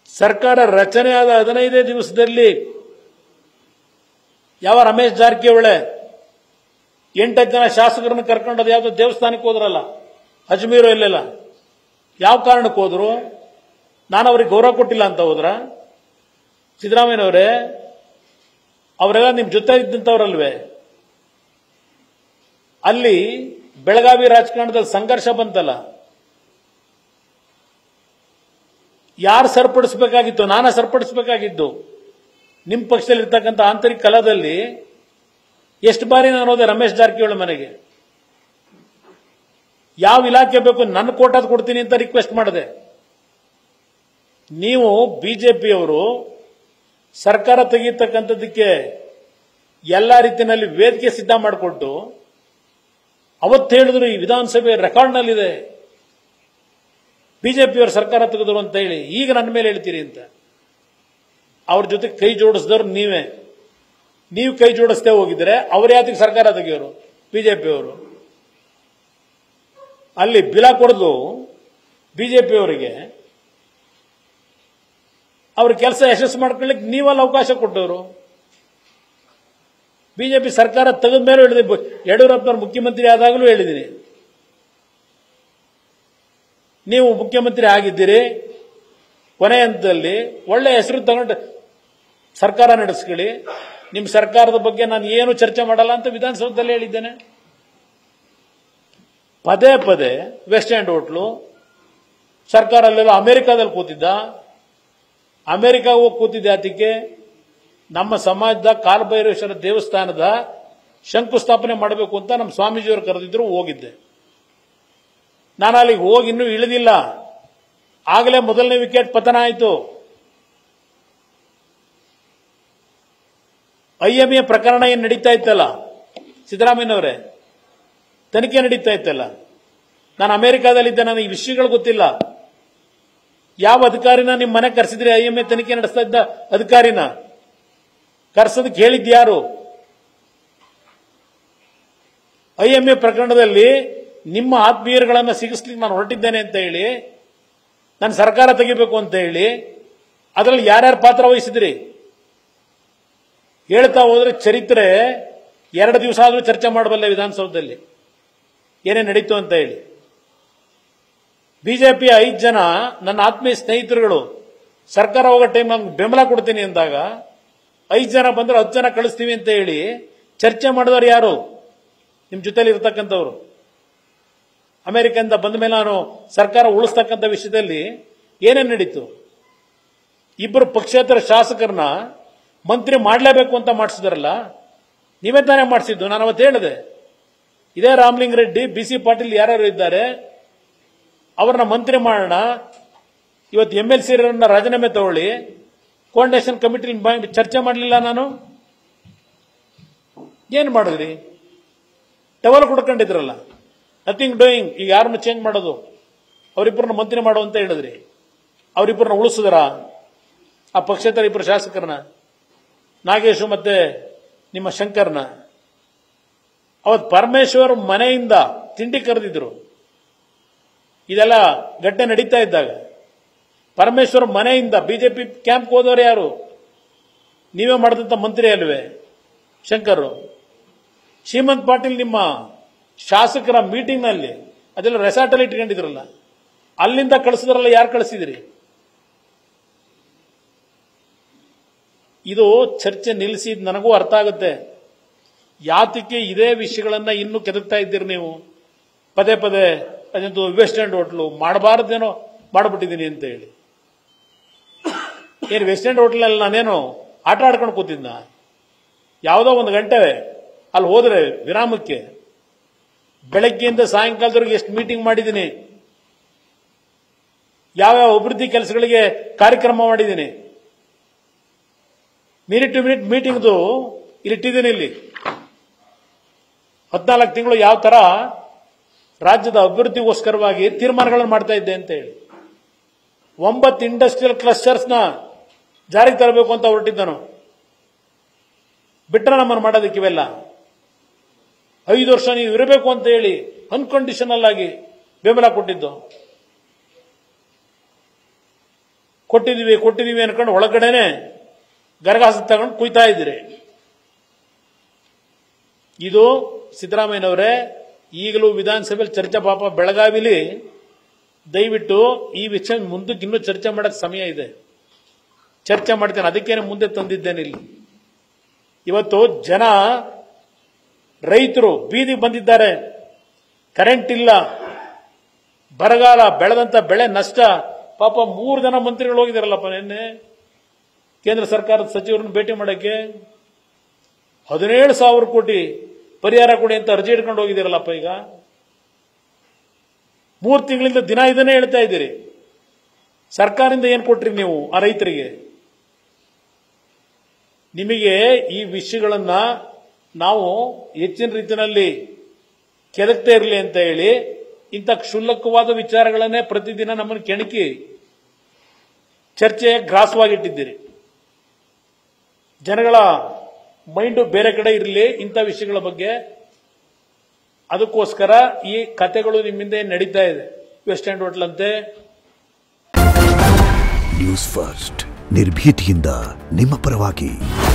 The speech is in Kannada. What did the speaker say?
ಸರ್ಕಾರ ರಚನೆ ಆದ ಹದಿನೈದೇ ದಿವಸದಲ್ಲಿ ಯಾವ ರಮೇಶ್ ಜಾರಕಿಹೊಳಿ ಎಂಟತ್ತು ಜನ ಶಾಸಕರನ್ನ ಕರ್ಕೊಂಡು ಯಾವುದೋ ದೇವಸ್ಥಾನಕ್ಕೆ ಹೋದ್ರಲ್ಲ ಅಜ್ಮೀರು ಇಲ್ಲೆಲ್ಲ ಯಾವ ಕಾರಣಕ್ಕೆ ಹೋದ್ರು ನಾನು ಅವ್ರಿಗೆ ಗೌರವ ಕೊಟ್ಟಿಲ್ಲ ಅಂತ ಹೋದ್ರ ಸಿದ್ದರಾಮಯ್ಯನವರೇ ಅವರೆಲ್ಲ ನಿಮ್ ಜೊತೆ ಇದ್ದಂಥವ್ರಲ್ವೇ ಅಲ್ಲಿ ಬೆಳಗಾವಿ ರಾಜಕಾರಣದಲ್ಲಿ ಸಂಘರ್ಷ ಬಂತಲ್ಲ ಯಾರು ಸರಿಪಡಿಸಬೇಕಾಗಿತ್ತು ನಾನ ಸರಿಪಡಿಸಬೇಕಾಗಿದ್ದು ನಿಮ್ಮ ಪಕ್ಷದಲ್ಲಿ ಇರ್ತಕ್ಕಂಥ ಆಂತರಿಕ ಕಲದಲ್ಲಿ ಎಷ್ಟು ಬಾರಿ ನಾನು ಹೋದೆ ರಮೇಶ್ ಜಾರಕಿಹೊಳಿ ಮನೆಗೆ ಯಾವ ಇಲಾಖೆ ಬೇಕು ನನ್ನ ಕೋಟಾದ್ ಕೊಡ್ತೀನಿ ಅಂತ ರಿಕ್ವೆಸ್ಟ್ ಮಾಡಿದೆ ನೀವು ಬಿಜೆಪಿಯವರು ಸರ್ಕಾರ ತೆಗೀತಕ್ಕಂಥದ್ದಕ್ಕೆ ಎಲ್ಲ ರೀತಿಯಲ್ಲಿ ವೇದಿಕೆ ಸಿದ್ಧ ಮಾಡಿಕೊಟ್ಟು ಅವತ್ತು ಹೇಳಿದ್ರು ಈ ವಿಧಾನಸಭೆ ರೆಕಾರ್ಡ್ನಲ್ಲಿದೆ ಬಿಜೆಪಿಯವರು ಸರ್ಕಾರ ತೆಗೆದ್ರು ಅಂತ ಹೇಳಿ ಈಗ ನನ್ನ ಮೇಲೆ ಹೇಳ್ತೀರಿ ಅಂತ ಅವ್ರ ಜೊತೆ ಕೈ ಜೋಡಿಸಿದವ್ರು ನೀವೇ ನೀವು ಕೈ ಜೋಡಿಸದೆ ಹೋಗಿದ್ರೆ ಅವ್ರ ಯಾತಿಗೆ ಸರ್ಕಾರ ತೆಗಿಯೋರು ಬಿಜೆಪಿಯವರು ಅಲ್ಲಿ ಬಿಲ ಕೊಡದು ಬಿಜೆಪಿಯವರಿಗೆ ಅವ್ರ ಕೆಲಸ ಯಶಸ್ಸು ಮಾಡ್ಕೊಳ್ಳಿಕ್ಕೆ ನೀವಲ್ಲಿ ಅವಕಾಶ ಕೊಟ್ಟವರು ಬಿಜೆಪಿ ಸರ್ಕಾರ ತೆಗೆದ ಮೇಲೆ ಹೇಳಿದೆ ಯಡಿಯೂರಪ್ಪನವ್ರು ಮುಖ್ಯಮಂತ್ರಿ ಆದಾಗಲೂ ಹೇಳಿದ್ದೀನಿ ನೀವು ಮುಖ್ಯಮಂತ್ರಿ ಆಗಿದ್ದೀರಿ ಕೊನೆ ಹಂತದಲ್ಲಿ ಒಳ್ಳೆ ಹೆಸರು ತಗೊಂಡು ಸರ್ಕಾರ ನಡೆಸ್ಕೊಳ್ಳಿ ನಿಮ್ಮ ಸರ್ಕಾರದ ಬಗ್ಗೆ ನಾನು ಏನು ಚರ್ಚೆ ಮಾಡಲ್ಲ ಅಂತ ವಿಧಾನಸೌಧದಲ್ಲಿ ಹೇಳಿದ್ದೇನೆ ಪದೇ ಪದೇ ವೆಸ್ಟ್ ಎಂಡ್ ಹೋಟ್ಲು ಸರ್ಕಾರ ಅಲ್ಲೆಲ್ಲ ಅಮೆರಿಕಾದಲ್ಲಿ ಕೂತಿದ್ದ ಅಮೆರಿಕಾಗ ಹೋಗಿ ಕೂತಿದ್ದೆ ಆತಕ್ಕೆ ನಮ್ಮ ಸಮಾಜದ ಕಾಲಭೈರೇಶ್ವರ ದೇವಸ್ಥಾನದ ಶಂಕುಸ್ಥಾಪನೆ ಮಾಡಬೇಕು ಅಂತ ನಮ್ಮ ಸ್ವಾಮೀಜಿಯವರು ಕರೆದಿದ್ರು ಹೋಗಿದ್ದೆ ನಾನು ಅಲ್ಲಿಗೆ ಹೋಗಿ ಇನ್ನೂ ಇಳಿದಿಲ್ಲ ಆಗಲೇ ಮೊದಲನೇ ವಿಕೆಟ್ ಪತನ ಆಯಿತು ಐಎಂಎ ಪ್ರಕರಣ ಏನು ನಡೀತಾ ಇತ್ತಲ್ಲ ಸಿದ್ದರಾಮಯ್ಯನವರೇ ತನಿಖೆ ನಡೀತಾ ಇತ್ತಲ್ಲ ನಾನು ಅಮೆರಿಕಾದಲ್ಲಿದ್ದೆ ನನಗೆ ಈ ವಿಷಯಗಳು ಗೊತ್ತಿಲ್ಲ ಯಾವ ಅಧಿಕಾರಿನ ನಿಮ್ಮ ಮನೆ ಕರೆಸಿದ್ರಿ ಐಎಂಎ ತನಿಖೆ ನಡೆಸ್ತಾ ಇದ್ದ ಅಧಿಕಾರಿನ ಕರ್ಸೋದಕ್ಕೆ ಹೇಳಿದ್ ಯಾರು ಐಎಂಎ ಪ್ರಕರಣದಲ್ಲಿ ನಿಮ್ಮ ಆತ್ಮೀಯರುಗಳನ್ನ ಸಿಗಿಸ್ಲಿಕ್ಕೆ ನಾನು ಹೊರಟಿದ್ದೇನೆ ಅಂತ ಹೇಳಿ ನಾನು ಸರ್ಕಾರ ತೆಗಿಬೇಕು ಅಂತ ಹೇಳಿ ಅದರಲ್ಲಿ ಯಾರ್ಯಾರು ಪಾತ್ರ ವಹಿಸಿದ್ರಿ ಹೇಳ್ತಾ ಹೋದ್ರೆ ಚರಿತ್ರೆ ಎರಡು ದಿವಸ ಆದರೂ ಚರ್ಚೆ ಮಾಡಬಲ್ಲೆ ವಿಧಾನಸೌಧದಲ್ಲಿ ಏನೇ ನಡೀತು ಅಂತ ಹೇಳಿ ಬಿಜೆಪಿ ಐದು ಜನ ನನ್ನ ಆತ್ಮೀಯ ಸ್ನೇಹಿತರುಗಳು ಸರ್ಕಾರ ಹೋಗೋ ಟೈಮ್ ನಮ್ಗೆ ಬೆಂಬಲ ಕೊಡ್ತೀನಿ ಅಂದಾಗ ಐದು ಜನ ಬಂದ್ರೆ ಹತ್ತು ಜನ ಕಳಿಸ್ತೀವಿ ಅಂತ ಹೇಳಿ ಚರ್ಚೆ ಮಾಡಿದವರು ಯಾರು ನಿಮ್ಮ ಜೊತೆಲಿ ಇರ್ತಕ್ಕಂಥವ್ರು ಅಮೆರಿಕದಿಂದ ಬಂದ ಮೇಲೆ ನಾನು ಸರ್ಕಾರ ಉಳಿಸ್ತಕ್ಕಂಥ ವಿಷಯದಲ್ಲಿ ಏನೇನು ನಡೀತು ಇಬ್ಬರು ಪಕ್ಷೇತರ ಶಾಸಕರನ್ನ ಮಂತ್ರಿ ಮಾಡಲೇಬೇಕು ಅಂತ ಮಾಡಿಸಿದಾರಲ್ಲ ನೀವೇ ತಾನೇ ಮಾಡಿಸಿದ್ದು ನಾನು ಅವತ್ತು ಹೇಳಿದೆ ಇದೇ ರಾಮಲಿಂಗ ರೆಡ್ಡಿ ಬಿ ಸಿ ಪಾಟೀಲ್ ಯಾರ್ಯಾರು ಇದ್ದಾರೆ ಅವ್ರನ್ನ ಮಂತ್ರಿ ಮಾಡೋಣ ಇವತ್ತು ಎಂ ಎಲ್ ಸಿ ರಾಜೀನಾಮೆ ತಗೊಳ್ಳಿ ಕೋಆರ್ಡಿನೇಷನ್ ಕಮಿಟಿ ಚರ್ಚೆ ಮಾಡಲಿಲ್ಲ ನಾನು ಏನ್ ಮಾಡಿದ್ರಿ ಟವಲ್ ಕೊಡ್ಕೊಂಡಿದ್ರಲ್ಲ ನಥಿಂಗ್ ಡೂಯಿಂಗ್ ಈಗ ಯಾರನ್ನು ಚೇಂಜ್ ಮಾಡೋದು ಅವರಿಬ್ಬರನ್ನ ಮಂತ್ರಿ ಮಾಡು ಅಂತ ಹೇಳಿದ್ರಿ ಅವರಿಬ್ಬರನ್ನ ಉಳಿಸಿದ್ರ ಆ ಪಕ್ಷೇತರ ಇಬ್ಬರು ಶಾಸಕರನ್ನ ನಾಗೇಶು ಮತ್ತೆ ನಿಮ್ಮ ಶಂಕರ್ನ ಅವತ್ತು ಪರಮೇಶ್ವರ್ ಮನೆಯಿಂದ ತಿಂಡಿ ಕರೆದಿದ್ರು ಇದೆಲ್ಲ ಘಟನೆ ನಡೀತಾ ಇದ್ದಾಗ ಪರಮೇಶ್ವರ್ ಮನೆಯಿಂದ ಬಿಜೆಪಿ ಕ್ಯಾಂಪ್ ಹೋದವರು ಯಾರು ನೀವೇ ಮಾಡಿದಂತ ಮಂತ್ರಿ ಅಲ್ವೇ ಶಂಕರ್ ಶ್ರೀಮಂತ್ ಪಾಟೀಲ್ ನಿಮ್ಮ ಶಾಸಕರ ಮೀಟಿಂಗ್ನಲ್ಲಿ ಅದೆಲ್ಲ ರೆಸಾರ್ಟಲ್ಲಿ ಇಟ್ಕೊಂಡಿದ್ರಲ್ಲ ಅಲ್ಲಿಂದ ಕಳಿಸಿದ್ರಲ್ಲ ಯಾರು ಕಳಿಸಿದ್ರಿ ಇದು ಚರ್ಚೆ ನಿಲ್ಲಿಸಿ ನನಗೂ ಅರ್ಥ ಆಗುತ್ತೆ ಯಾತಕ್ಕೆ ಇದೇ ವಿಷಯಗಳನ್ನ ಇನ್ನೂ ಕೆದಕ್ತಾ ಇದ್ದೀರಿ ನೀವು ಪದೇ ಪದೇ ಅದಂತೂ ವೆಸ್ಟ್ ಎಂಡ್ ಹೋಟ್ಲು ಮಾಡಬಾರ್ದೇನೋ ಮಾಡಿಬಿಟ್ಟಿದ್ದೀನಿ ಅಂತ ಹೇಳಿ ಏನು ವೆಸ್ಟ್ ಎಂಡ್ ಹೋಟ್ಲಲ್ಲಿ ನಾನೇನು ಆಟ ಆಡ್ಕೊಂಡು ಕೂತಿದ್ನ ಯಾವುದೋ ಒಂದು ಗಂಟೆ ಅಲ್ಲಿ ಹೋದ್ರೆ ವಿರಾಮಕ್ಕೆ ಬೆಳಗ್ಗೆಯಿಂದ ಸಾಯಂಕಾಲದವರೆಗೆ ಎಷ್ಟು ಮೀಟಿಂಗ್ ಮಾಡಿದ್ದೀನಿ ಯಾವ್ಯಾವ ಅಭಿವೃದ್ಧಿ ಕೆಲಸಗಳಿಗೆ ಕಾರ್ಯಕ್ರಮ ಮಾಡಿದ್ದೀನಿ ಮಿನಿಟ್ ಟು ಮಿನಿಟ್ ಮೀಟಿಂಗ್ದು ಇಲ್ಲಿ ಇಟ್ಟಿದ್ದೀನಿ ಇಲ್ಲಿ ಹದಿನಾಲ್ಕು ತಿಂಗಳು ಯಾವ ತರ ರಾಜ್ಯದ ಅಭಿವೃದ್ಧಿಗೋಸ್ಕರವಾಗಿ ತೀರ್ಮಾನಗಳನ್ನು ಮಾಡ್ತಾ ಇದ್ದೆ ಅಂತ ಹೇಳಿ ಒಂಬತ್ತು ಇಂಡಸ್ಟ್ರಿಯಲ್ ಕ್ಲಸ್ಟರ್ಸ್ನ ಜಾರಿಗೆ ತರಬೇಕು ಅಂತ ಹೊರಟಿದ್ದನು ಬಿಟ್ರೆ ನಮ್ಮನ್ನು ಮಾಡೋದಕ್ಕೆ ಇವೆಲ್ಲ ಐದು ವರ್ಷ ನೀವು ಇರಬೇಕು ಅಂತ ಹೇಳಿ ಅನ್ಕಂಡೀಷನಲ್ ಆಗಿ ಬೆಂಬಲ ಕೊಟ್ಟಿದ್ದು ಕೊಟ್ಟಿದ್ದೀವಿ ಕೊಟ್ಟಿದ್ದೀವಿ ಅನ್ಕೊಂಡು ಒಳಗಡೆನೆ ಗರಗಾಸ ತಗೊಂಡು ಕುಯ್ತಾ ಇದ್ದೀರಿ ಇದು ಸಿದ್ದರಾಮಯ್ಯನವರೇ ಈಗಲೂ ವಿಧಾನಸಭೆಯಲ್ಲಿ ಚರ್ಚೆ ಪಾಪ ಬೆಳಗಾವಿಲಿ ದಯವಿಟ್ಟು ಈ ವಿಷಯ ಮುಂದಕ್ಕೆ ಇನ್ನೂ ಚರ್ಚೆ ಮಾಡಕ್ಕೆ ಸಮಯ ಇದೆ ಚರ್ಚೆ ಮಾಡ್ತೇನೆ ಅದಕ್ಕೇನೆ ಮುಂದೆ ತಂದಿದ್ದೇನೆ ಇಲ್ಲಿ ಇವತ್ತು ಜನ ರೈತರು ಬೀದಿಗೆ ಬಂದಿದ್ದಾರೆ ಕರೆಂಟ್ ಇಲ್ಲ ಬರಗಾಲ ಬೆಳೆದಂತ ಬೆಳೆ ನಷ್ಟ ಪಾಪ ಮೂರು ಜನ ಮಂತ್ರಿಗಳು ಹೋಗಿದಾರಲ್ಲಪ್ಪ ನಿನ್ನೆ ಕೇಂದ್ರ ಸರ್ಕಾರದ ಸಚಿವರನ್ನು ಭೇಟಿ ಮಾಡಕ್ಕೆ ಹದಿನೇಳು ಸಾವಿರ ಕೋಟಿ ಪರಿಹಾರ ಕೊಡಿ ಅಂತ ಅರ್ಜಿ ಇಟ್ಕೊಂಡು ಹೋಗಿದ್ದೀರಲ್ಲಪ್ಪ ಈಗ ಮೂರು ತಿಂಗಳಿಂದ ದಿನ ಇದನ್ನೇ ಹೇಳ್ತಾ ಇದ್ದೀರಿ ಸರ್ಕಾರದಿಂದ ಏನು ಕೊಟ್ರಿ ನೀವು ಆ ರೈತರಿಗೆ ನಿಮಗೆ ಈ ವಿಷಯಗಳನ್ನ ನಾವು ಹೆಚ್ಚಿನ ರೀತಿಯಲ್ಲಿ ಕೆದಕ್ತಾ ಇರಲಿ ಅಂತ ಹೇಳಿ ಇಂಥ ಕ್ಷುಲ್ಲಕವಾದ ವಿಚಾರಗಳನ್ನೇ ಪ್ರತಿದಿನ ನಮ್ಮನ್ನು ಕೆಣಕಿ ಚರ್ಚೆ ಗ್ರಾಸವಾಗಿಟ್ಟಿದ್ದೀರಿ ಜನಗಳ ಮೈಂಡು ಬೇರೆ ಕಡೆ ಇರಲಿ ಇಂಥ ವಿಷಯಗಳ ಬಗ್ಗೆ ಅದಕ್ಕೋಸ್ಕರ ಈ ಕತೆಗಳು ನಿಮ್ಮಿಂದ ಏನ್ ನಡೀತಾ ಇದೆ ವೆಸ್ಟ್ ಎಂಡ್ ಹೋಟ್ಲ್ ಅಂತೆ ನ್ಯೂಸ್ ಫಸ್ಟ್ ನಿರ್ಭೀತಿಯಿಂದ ನಿಮ್ಮ ಪರವಾಗಿ